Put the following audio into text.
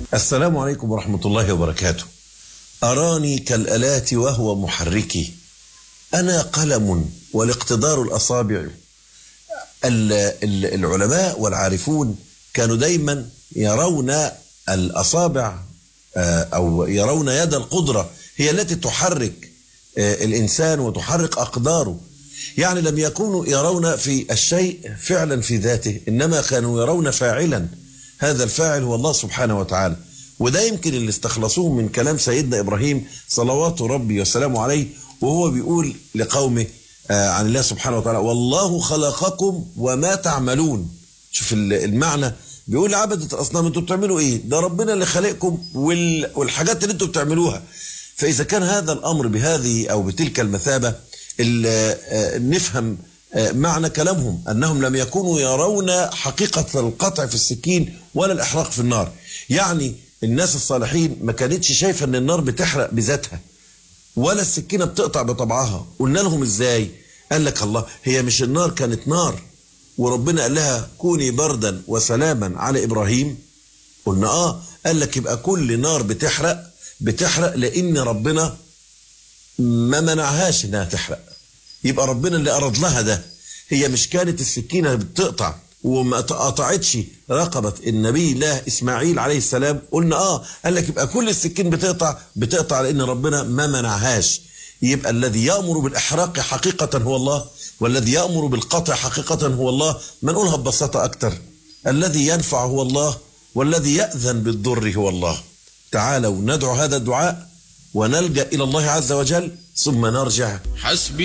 السلام عليكم ورحمة الله وبركاته أراني كالآلات وهو محركي أنا قلم والاقتدار الأصابع ال- ال- العلماء والعارفون كانوا دايما يرون الأصابع آه، أو يرون يد القدرة هي التي تحرك آه، الإنسان وتحرك أقداره يعني لم يكونوا يرون في الشيء فعلا في ذاته إنما كانوا يرون فاعلا هذا الفاعل هو الله سبحانه وتعالى وده يمكن اللي استخلصوه من كلام سيدنا إبراهيم صلوات ربي وسلامه عليه وهو بيقول لقومه آه، عن الله سبحانه وتعالى والله خلقكم وما تعملون شوف ال- المعنى بيقول لعبدة الأصنام انتوا بتعملوا ايه ده ربنا اللي خلقكم وال- والحاجات اللي انتوا بتعملوها فإذا كان هذا الأمر بهذه أو بتلك المثابة ال- آه، نفهم آه، معنى كلامهم أنهم لم يكونوا يرون حقيقة القطع في السكين ولا الإحراق في النار يعني الناس الصالحين ما كانتش شايفة أن النار بتحرق بذاتها ولا السكينة بتقطع بطبعها قلنا لهم ازاي قال لك الله هي مش النار كانت نار وربنا قال لها كوني بردا وسلاما على إبراهيم قلنا آه قال لك يبقى كل نار بتحرق بتحرق لأن ربنا ما منعهاش إنها تحرق يبقى ربنا اللي أراد لها ده هي مش كانت السكينة بتقطع وما قطعتش رقبة النبي الله إسماعيل عليه السلام قلنا آه قال لك يبقى كل السكين بتقطع بتقطع لأن ربنا ما منعهاش يبقى الذي يأمر بالإحراق حقيقة هو الله والذي يأمر بالقطع حقيقة هو الله ما نقولها ببساطة أكتر الذي ينفع هو الله والذي يأذن بالضر هو الله تعالوا ندعو هذا الدعاء ونلجأ إلى الله عز وجل ثم نرجع حسبي